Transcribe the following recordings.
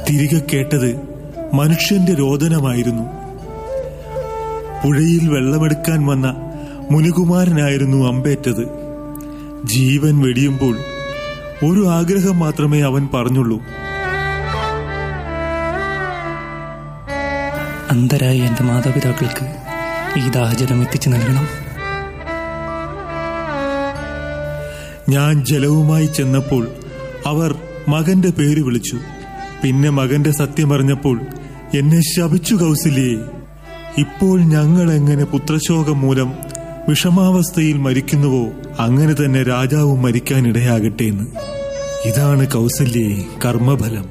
തിരികെ കേട്ടത് മനുഷ്യന്റെ രോദനമായിരുന്നു പുഴയിൽ വെള്ളമെടുക്കാൻ വന്ന മുനികുമാരനായിരുന്നു അമ്പേറ്റത് ജീവൻ വെടിയുമ്പോൾ ഒരു ആഗ്രഹം മാത്രമേ അവൻ പറഞ്ഞുള്ളൂ അന്ധരായ എൻ്റെ മാതാപിതാക്കൾക്ക് ഈ ദാഹജലം എത്തിച്ചു നൽകണം ഞാൻ ജലവുമായി ചെന്നപ്പോൾ അവർ മകന്റെ പേര് വിളിച്ചു പിന്നെ മകന്റെ സത്യമറിഞ്ഞപ്പോൾ എന്നെ ശപിച്ചു കൗസല്യേ ഇപ്പോൾ ഞങ്ങൾ എങ്ങനെ പുത്രശോകം മൂലം വിഷമാവസ്ഥയിൽ മരിക്കുന്നുവോ അങ്ങനെ തന്നെ രാജാവും മരിക്കാനിടയാകട്ടെ എന്ന് ഇതാണ് കൗസല്യേ കർമ്മഫലം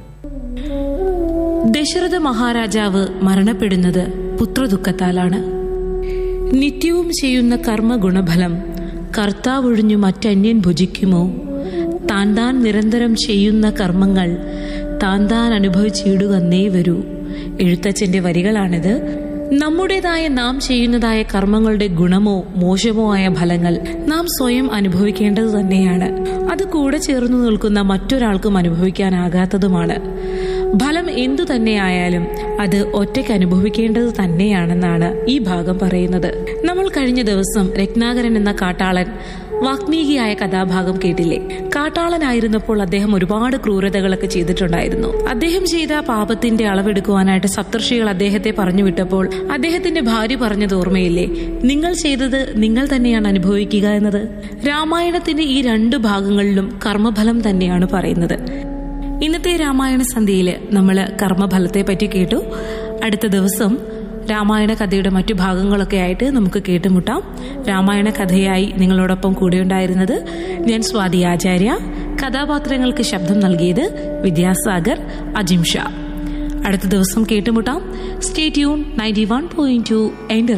ദശരഥ മഹാരാജാവ് മരണപ്പെടുന്നത് പുത്രദുഃഖത്താലാണ് നിത്യവും ചെയ്യുന്ന കർമ്മ ഗുണഫലം കർത്താവൊഴിഞ്ഞു മറ്റന്യൻ ഭുജിക്കുമോ താൻ താൻ നിരന്തരം ചെയ്യുന്ന കർമ്മങ്ങൾ താൻ താൻ അനുഭവിച്ചിടുകന്നേ വരൂ എഴുത്തച്ഛന്റെ വരികളാണിത് നമ്മുടേതായ നാം ചെയ്യുന്നതായ കർമ്മങ്ങളുടെ ഗുണമോ മോശമോ ആയ ഫലങ്ങൾ നാം സ്വയം അനുഭവിക്കേണ്ടത് തന്നെയാണ് അത് കൂടെ ചേർന്നു നിൽക്കുന്ന മറ്റൊരാൾക്കും അനുഭവിക്കാനാകാത്തതുമാണ് ഫലം എന്തു തന്നെയായാലും അത് ഒറ്റയ്ക്ക് അനുഭവിക്കേണ്ടത് തന്നെയാണെന്നാണ് ഈ ഭാഗം പറയുന്നത് നമ്മൾ കഴിഞ്ഞ ദിവസം രത്നാകരൻ എന്ന കാട്ടാളൻ വാഗ്മീകിയായ കഥാഭാഗം കേട്ടില്ലേ കാട്ടാളനായിരുന്നപ്പോൾ അദ്ദേഹം ഒരുപാട് ക്രൂരതകളൊക്കെ ചെയ്തിട്ടുണ്ടായിരുന്നു അദ്ദേഹം ചെയ്ത പാപത്തിന്റെ അളവെടുക്കുവാനായിട്ട് സപ്തർഷികൾ അദ്ദേഹത്തെ പറഞ്ഞു വിട്ടപ്പോൾ അദ്ദേഹത്തിന്റെ ഭാര്യ പറഞ്ഞത് ഓർമ്മയില്ലേ നിങ്ങൾ ചെയ്തത് നിങ്ങൾ തന്നെയാണ് അനുഭവിക്കുക എന്നത് രാമായണത്തിന്റെ ഈ രണ്ട് ഭാഗങ്ങളിലും കർമ്മഫലം തന്നെയാണ് പറയുന്നത് ഇന്നത്തെ രാമായണ സന്ധ്യയിൽ നമ്മൾ കർമ്മഫലത്തെ പറ്റി കേട്ടു അടുത്ത ദിവസം രാമായണ കഥയുടെ മറ്റു ഭാഗങ്ങളൊക്കെ ആയിട്ട് നമുക്ക് കേട്ടുമുട്ടാം രാമായണ കഥയായി നിങ്ങളോടൊപ്പം കൂടെയുണ്ടായിരുന്നത് ഞാൻ സ്വാതി ആചാര്യ കഥാപാത്രങ്ങൾക്ക് ശബ്ദം നൽകിയത് വിദ്യാസാഗർ അജിം ഷാ അടുത്ത ദിവസം കേട്ടുമുട്ടാം stay tune ninety one point to